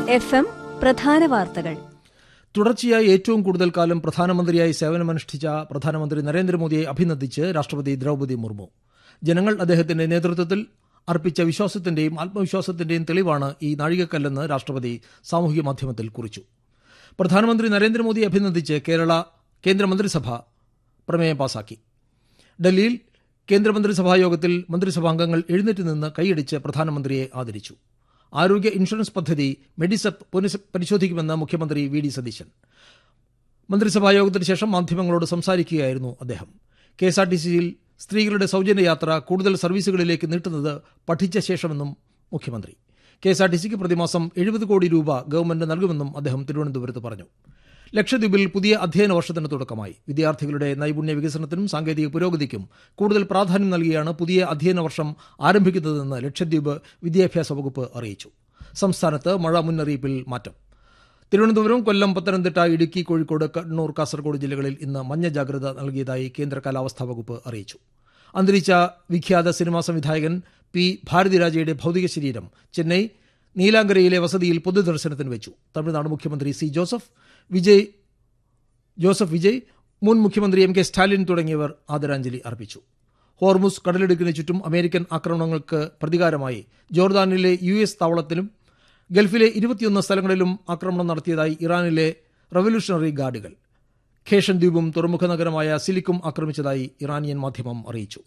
F M പ്രധാന വാർത്തകൾ തുടർച്ചയായി ഏറ്റവും കൂടുതൽ കാലം പ്രധാനമന്ത്രിയായി സേവനമനുഷ്ഠിച്ച പ്രധാനമന്ത്രി നരേന്ദ്രമോദിയെ അഭിനന്ദിച്ച് രാഷ്ട്രപതി ദ്രൌപദി മുർമു ജനങ്ങൾ അദ്ദേഹത്തിന്റെ നേതൃത്വത്തിൽ അർപ്പിച്ച വിശ്വാസത്തിന്റെയും ആത്മവിശ്വാസത്തിന്റെയും തെളിവാണ് ഈ നാഴികക്കല്ലെന്ന് രാഷ്ട്രപതി സാമൂഹിക മാധ്യമത്തിൽ കുറിച്ചു പ്രധാനമന്ത്രി നരേന്ദ്രമോദിയെ അഭിനന്ദിച്ച് കേരള കേന്ദ്രമന്ത്രിസഭ പ്രമേയം പാസാക്കി ഡൽഹിയിൽ കേന്ദ്രമന്ത്രിസഭാ യോഗത്തിൽ മന്ത്രിസഭാംഗങ്ങൾ എഴുന്നേറ്റ് നിന്ന് കൈയടിച്ച് പ്രധാനമന്ത്രിയെ ആദരിച്ചു ആരോഗ്യ ഇൻഷുറൻസ് പദ്ധതി മെഡിസെപ്പ് പുനഃ പരിശോധിക്കുമെന്ന് മുഖ്യമന്ത്രി വി ഡി സതീശൻ മന്ത്രിസഭാ യോഗത്തിന് ശേഷം മാധ്യമങ്ങളോട് സംസാരിക്കുകയായിരുന്നു അദ്ദേഹം കെ എസ് ആർ ടി സിയിൽ സ്ത്രീകളുടെ സൗജന്യ യാത്ര കൂടുതൽ സർവീസുകളിലേക്ക് നീട്ടുന്നത് പഠിച്ച ശേഷമെന്നും മുഖ്യമന്ത്രി കെ എസ് ആർ ടി സിക്ക് പ്രതിമാസം എഴുപത് കോടി രൂപ ഗവൺമെന്റ് നൽകുമെന്നും അദ്ദേഹം തിരുവനന്തപുരത്ത് പറഞ്ഞു ലക്ഷദ്വീപിൽ പുതിയ അധ്യയന വർഷത്തിന് തുടക്കമായി വിദ്യാർത്ഥികളുടെ നൈപുണ്യ വികസനത്തിനും സാങ്കേതിക പുരോഗതിക്കും കൂടുതൽ പ്രാധാന്യം നൽകിയാണ് പുതിയ അധ്യയന വർഷം ആരംഭിക്കുന്നതെന്ന് ലക്ഷദ്വീപ് വിദ്യാഭ്യാസ വകുപ്പ് അറിയിച്ചു സംസ്ഥാനത്ത് മഴ മുന്നറിയിപ്പിൽ മാറ്റം തിരുവനന്തപുരം കൊല്ലം പത്തനംതിട്ട ഇടുക്കി കോഴിക്കോട് കണ്ണൂർ കാസർഗോഡ് ജില്ലകളിൽ ഇന്ന് മഞ്ഞ ജാഗ്രത നൽകിയതായി കേന്ദ്ര കാലാവസ്ഥാ വകുപ്പ് അറിയിച്ചു അന്തരിച്ച വിഖ്യാത സിനിമാ സംവിധായകൻ പി ഭാരതിരാജയുടെ ഭൗതിക ശരീരം ചെന്നൈ നീലാങ്കരയിലെ വസതിയിൽ പൊതുദർശനത്തിന് വെച്ചു തമിഴ്നാട് മുഖ്യമന്ത്രി C Joseph Vijay Joseph Vijay മുൻ മുഖ്യമന്ത്രി എം കെ സ്റ്റാലിൻ തുടങ്ങിയവർ ആദരാഞ്ജലി അർപ്പിച്ചു ഹോർമുസ് കടലിടുക്കിന് ചുറ്റും അമേരിക്കൻ ആക്രമണങ്ങൾക്ക് പ്രതികാരമായി ജോർദാനിലെ യു എസ് താവളത്തിലും ഗൾഫിലെ ഇരുപത്തിയൊന്ന് സ്ഥലങ്ങളിലും ആക്രമണം നടത്തിയതായി ഇറാനിലെ റവല്യൂഷണറി ഗാർഡുകൾ ഖേഷൻ ദ്വീപും തുറമുഖ നഗരമായ സിലിക്കും ആക്രമിച്ചതായി ഇറാനിയൻ മാധ്യമം അറിയിച്ചു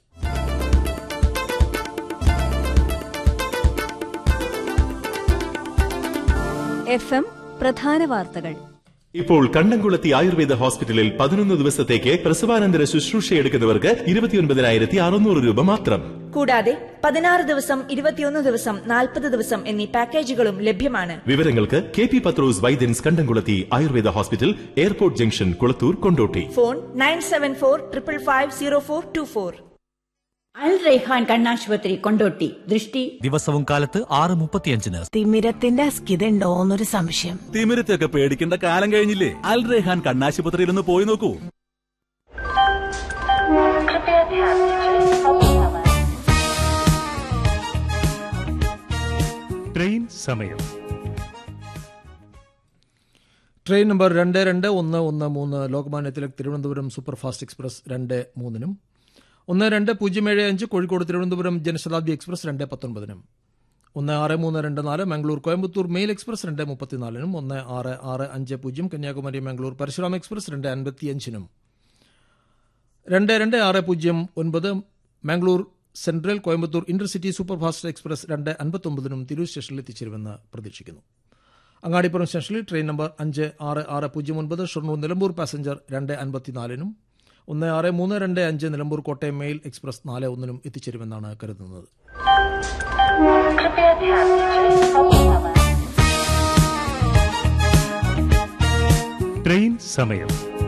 എഫ് എം പ്രധാന വാർത്തകൾ ഇപ്പോൾ കണ്ടംകുളത്തി ആയുർവേദ ഹോസ്പിറ്റലിൽ പതിനൊന്ന് ദിവസത്തേക്ക് പ്രസവാനന്തര ശുശ്രൂഷ എടുക്കുന്നവർക്ക് ഇരുപത്തിയൊൻപതിനായിരത്തി അറുന്നൂറ് രൂപ മാത്രം കൂടാതെ പതിനാറ് ദിവസം ഇരുപത്തിയൊന്ന് ദിവസം നാൽപ്പത് ദിവസം എന്നീ പാക്കേജുകളും ലഭ്യമാണ് വിവരങ്ങൾക്ക് K P Pathros Vaidyans Kandamkulathi Ayurveda hospital airport junction Kulathur Kondotty phone nine seven four triple five zero four two four Al Raihan കണ്ണാശുപത്രി കൊണ്ടോട്ടി ദൃഷ്ടി ദിവസവും കാലത്ത് ആറ് മുപ്പത്തിയഞ്ചിന് തിമിരത്തിന്റെ അസ്കിതണ്ടോന്നൊരു സംശയം തിമിരത്തെയൊക്കെ പേടിക്കേണ്ട കാലം കഴിഞ്ഞില്ലേ അൽ റെഹാൻ കണ്ണാശുപത്രിയിൽ ഒന്ന് പോയി നോക്കൂ ട്രെയിൻ സമയം ട്രെയിൻ നമ്പർ രണ്ട് രണ്ട് ഒന്ന് ഒന്ന് മൂന്ന് ലോകമാന്യ തിലക് തിരുവനന്തപുരം സൂപ്പർഫാസ്റ്റ് എക്സ്പ്രസ് രണ്ട് മൂന്നിനും ഒന്ന് രണ്ട് പൂജ്യം ഏഴ് അഞ്ച് കോഴിക്കോട് തിരുവനന്തപുരം ജനശതാബ്ദി എക്സ്പ്രസ് രണ്ട് പത്തൊൻപതിനും ഒന്ന് ആറ് മൂന്ന് രണ്ട് നാല് മംഗളൂർ കോയമ്പത്തൂർ മെയിൽ എക്സ്പ്രസ് രണ്ട് മുപ്പത്തിനാലിനും ഒന്ന് ആറ് ആറ് അഞ്ച് പൂജ്യം കന്യാകുമാരി മംഗളൂർ പരശുരാം എക്സ്പ്രസ് രണ്ട് അൻപത്തിയഞ്ചിനും രണ്ട് രണ്ട് ആറ് പൂജ്യം ഒൻപത് Mangalore central Coimbatore intercity superfast express രണ്ട് അൻപത്തൊമ്പതിനും തിരൂർ സ്റ്റേഷനിൽ എത്തിച്ചേരുമെന്ന് പ്രതീക്ഷിക്കുന്നു അങ്ങാടിപ്പുറം സ്റ്റേഷനിൽ ട്രെയിൻ നമ്പർ അഞ്ച് ആറ് ആറ് പൂജ്യം ഒൻപത് ഷൊർണൂർ നിലമ്പൂർ പാസഞ്ചർ രണ്ട് അൻപത്തിനാലിനും ഒന്ന് ആറ് മൂന്ന് രണ്ട് അഞ്ച് നിലമ്പൂർ കോട്ടയം മെയിൽ എക്സ്പ്രസ് നാല് ഒന്നിനും എത്തിച്ചേരുമെന്നാണ് കരുതുന്നത് ട്രെയിൻ സമയം